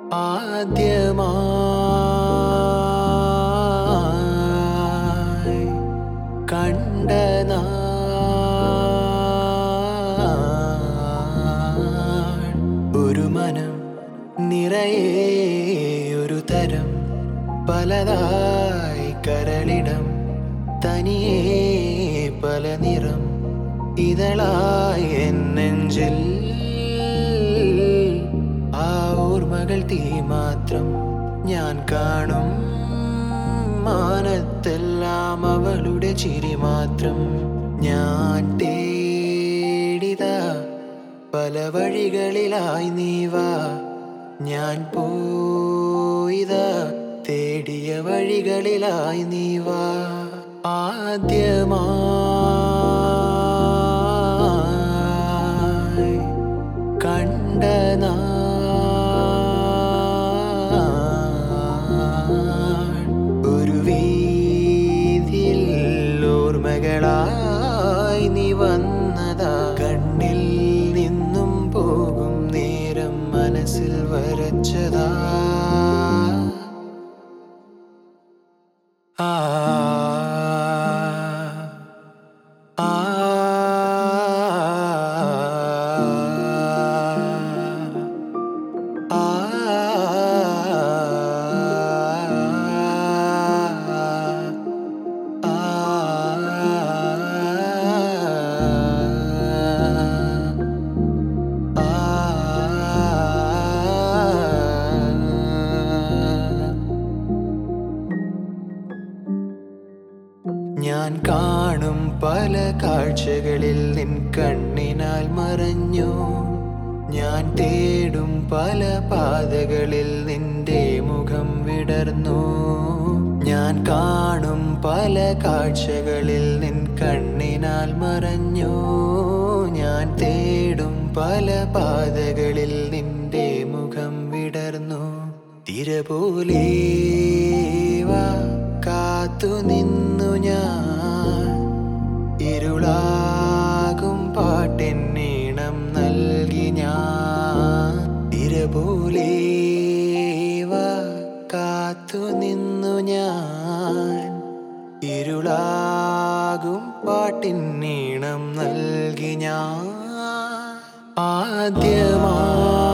ആദ്യമായി കണ്ട നാൾ ഒരു മനം നിറയെ ഒരു തരം പലതായി കരളിടം തനിയെ പല നിറം ഇതളായി എൻ നെഞ്ചിൽ ആ ഓർമ്മകൾ തീ മാത്രം ഞാൻ കാണും മാനത്തെല്ലാം അവളുടെ ചിരി മാത്രം ഞാൻ തേടിത പല വഴികളിലായി നീ വാ ഞാൻ പോയിത തേടിയ വഴികളിലായി നീ വാ ആദ്യമായി കണ്ട നാൾ ഒരു വീതിയിൽ ഓർമ്മകളായി നീ വന്നതാ കണ്ണിൽ നിന്നും പോകും നേരം മനസ്സിൽ വരച്ചതാ ആ ആ ആ ഞാൻ കാണും പല കാഴ്ചകളിൽ നിൻ കണ്ണിനാൽ മറഞ്ഞു ഞാൻ തേടും പല പാതകളിൽ നിന്റെ മുഖം വിടർന്നു ഞാൻ കാണും പല കാഴ്ചകളിൽ നിൻ കണ്ണിനാൽ മറഞ്ഞു ഞാൻ തേടും പല പാതകളിൽ നിന്റെ മുഖം വിടർന്നു തിര പോലെ വാ കാത്തു നിന്നു ഞാൻ ഇരുളാകും പാട്ടെന്നീണം നൽകി ഞാൻ തിര പോലെ വാ കാത്തു നിന്നു ഞാൻ ഇരുളാകും പാട്ടിന്നീണം നൽകി ഞാൻ ആദ്യമായി